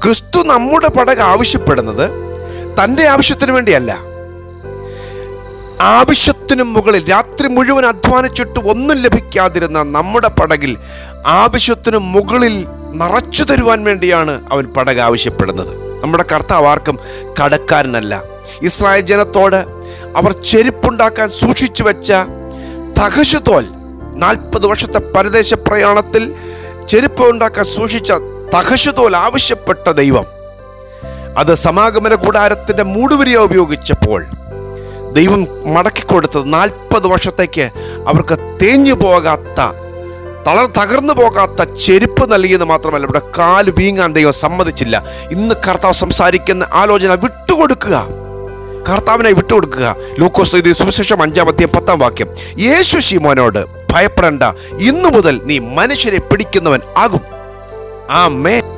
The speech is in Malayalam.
ക്രിസ്തു നമ്മുടെ പടക് ആവശ്യപ്പെടുന്നത് തൻ്റെ ആവശ്യത്തിന് വേണ്ടിയല്ല ആവശ്യത്തിനും മുകളിൽ രാത്രി മുഴുവൻ അധ്വാനിച്ചിട്ട് ഒന്നും ലഭിക്കാതിരുന്ന നമ്മുടെ പടകിൽ ആവശ്യത്തിനു മുകളിൽ നിറച്ചു തരുവാൻ വേണ്ടിയാണ് അവൻ പടക് ആവശ്യപ്പെടുന്നത് നമ്മുടെ കർത്താവ് ആർക്കും കടക്കാരനല്ല ഇസ്രായേൽ ജനത്തോട് അവർ ചെരുപ്പുണ്ടാക്കാൻ സൂക്ഷിച്ചു വെച്ച തകശുതോൽ നാൽപ്പത് വർഷത്തെ പരദേശ പ്രയാണത്തിൽ ചെരുപ്പ് ഉണ്ടാക്കാൻ സൂക്ഷിച്ച തകശുതോൽ ആവശ്യപ്പെട്ട ദൈവം അത് സമാഗമന കൂടാരത്തിൻ്റെ മൂടുവരിയ ഉപയോഗിച്ചപ്പോൾ ദൈവം മടക്കിക്കൊടുത്തത് നാൽപ്പത് വർഷത്തേക്ക് അവർക്ക് തേഞ്ഞു പോകാത്ത തളർ തകർന്നു പോകാത്ത ചെരുപ്പ് നൽകിയത് മാത്രമല്ല ഇവിടെ കാല് വീങ്ങാൻ ദൈവം സമ്മതിച്ചില്ല ഇന്ന് കർത്താവ് സംസാരിക്കുന്ന ആലോചന വിട്ടുകൊടുക്കുക കർത്താവിനെ വിട്ടുകൊടുക്കുക ലൂക്കോസ് ഇത് സുവിശേഷം അഞ്ചാമത്തെ പത്താം വാക്യം യേശു ശിമോനോട് ഭയപ്പെടേണ്ട ഇന്നു മുതൽ നീ മനുഷ്യരെ പിടിക്കുന്നവൻ ആകും ആ മേ